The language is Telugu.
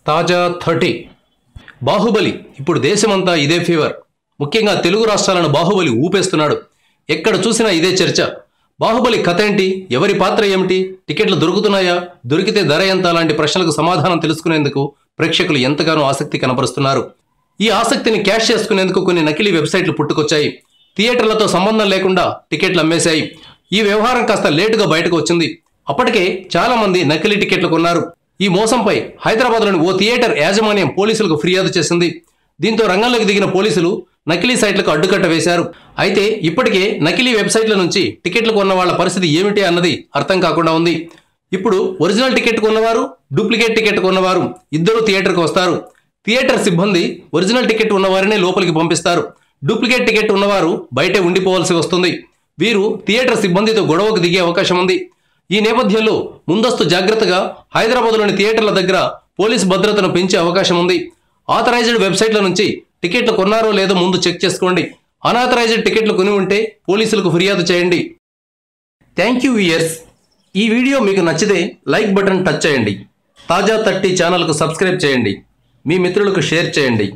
తాజా థర్టీ బాహుబలి ఇప్పుడు దేశమంతా ఇదే ఫీవర్ ముఖ్యంగా తెలుగు రాష్ట్రాలను బాహుబలి ఊపేస్తున్నాడు ఎక్కడ చూసినా ఇదే చర్చ బాహుబలి కథ ఏంటి ఎవరి పాత్ర ఏమిటి టికెట్లు దొరుకుతున్నాయా దొరికితే ధర ఎంత లాంటి ప్రశ్నలకు సమాధానం తెలుసుకునేందుకు ప్రేక్షకులు ఎంతగానో ఆసక్తి కనబరుస్తున్నారు ఈ ఆసక్తిని క్యాష్ చేసుకునేందుకు కొన్ని నకిలీ వెబ్సైట్లు పుట్టుకొచ్చాయి థియేటర్లతో సంబంధం లేకుండా టికెట్లు అమ్మేశాయి ఈ వ్యవహారం కాస్త లేటుగా బయటకు వచ్చింది అప్పటికే చాలా మంది నకిలీ టికెట్లు కొన్నారు ఈ మోసంపై హైదరాబాద్లోని ఓ థియేటర్ యాజమాన్యం పోలీసులకు ఫిర్యాదు చేసింది దీంతో రంగంలోకి దిగిన పోలీసులు నకిలీ సైట్లకు అడ్డుకట్ట వేశారు అయితే ఇప్పటికే నకిలీ వెబ్సైట్ల నుంచి టికెట్లు కొన్న వాళ్ళ పరిస్థితి ఏమిటి అన్నది అర్థం కాకుండా ఉంది ఇప్పుడు ఒరిజినల్ టికెట్ కొన్నవారు డూప్లికేట్ టికెట్ కొన్నవారు ఇద్దరు థియేటర్కి వస్తారు థియేటర్ సిబ్బంది ఒరిజినల్ టికెట్ ఉన్నవారినే లోపలికి పంపిస్తారు డూప్లికేట్ టికెట్ ఉన్నవారు బయటే ఉండిపోవాల్సి వస్తుంది వీరు థియేటర్ సిబ్బందితో గొడవకు దిగే అవకాశం ఉంది ఈ నేపథ్యంలో ముందస్తు జాగ్రత్తగా హైదరాబాద్లోని థియేటర్ల దగ్గర పోలీస్ భద్రతను పెంచే అవకాశం ఉంది ఆథరైజ్డ్ వెబ్సైట్ల నుంచి టికెట్లు కొన్నారో లేదో ముందు చెక్ చేసుకోండి అనాథరైజ్డ్ టికెట్లు కొని ఉంటే పోలీసులకు ఫిర్యాదు చేయండి థ్యాంక్ యూ ఇయర్స్ ఈ వీడియో మీకు నచ్చితే లైక్ బటన్ టచ్ చేయండి తాజా థర్టీ ఛానల్కు సబ్స్క్రైబ్ చేయండి మీ మిత్రులకు షేర్ చేయండి